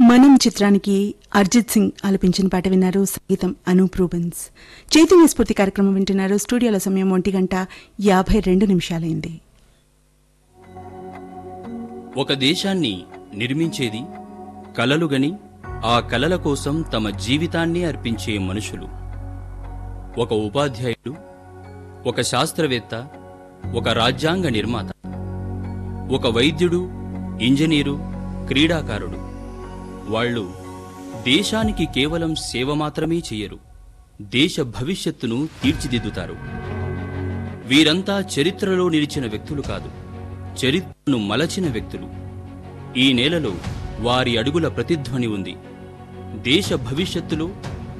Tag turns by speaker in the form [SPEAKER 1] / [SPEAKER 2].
[SPEAKER 1] మనం చిత్రానికి అర్జిత్ సింగ్ ఆలపించిన పాట విన్నారు సంగీతం అనూప్ రూబెన్స్ చైతన్య స్ఫూర్తి కార్యక్రమం వింటున్నారు స్టూడియోల సమయం ఒంటి గంట యాభై రెండు నిమిషాలైంది
[SPEAKER 2] ఒక దేశాన్ని నిర్మించేది కలలుగని ఆ కలల కోసం తమ జీవితాన్ని అర్పించే మనుషులు ఒక ఉపాధ్యాయుడు ఒక శాస్త్రవేత్త ఒక రాజ్యాంగ నిర్మాత ఒక వైద్యుడు ఇంజనీరు క్రీడాకారుడు వాళ్ళు దేశానికి కేవలం సేవ మాత్రమే చెయ్యరు దేశ భవిష్యత్తును తీర్చిదిద్దుతారు వీరంతా చరిత్రలో నిలిచిన వ్యక్తులు కాదు చరిత్రను మలచిన వ్యక్తులు ఈ నేలలో వారి అడుగుల ప్రతిధ్వని ఉంది దేశ భవిష్యత్తులో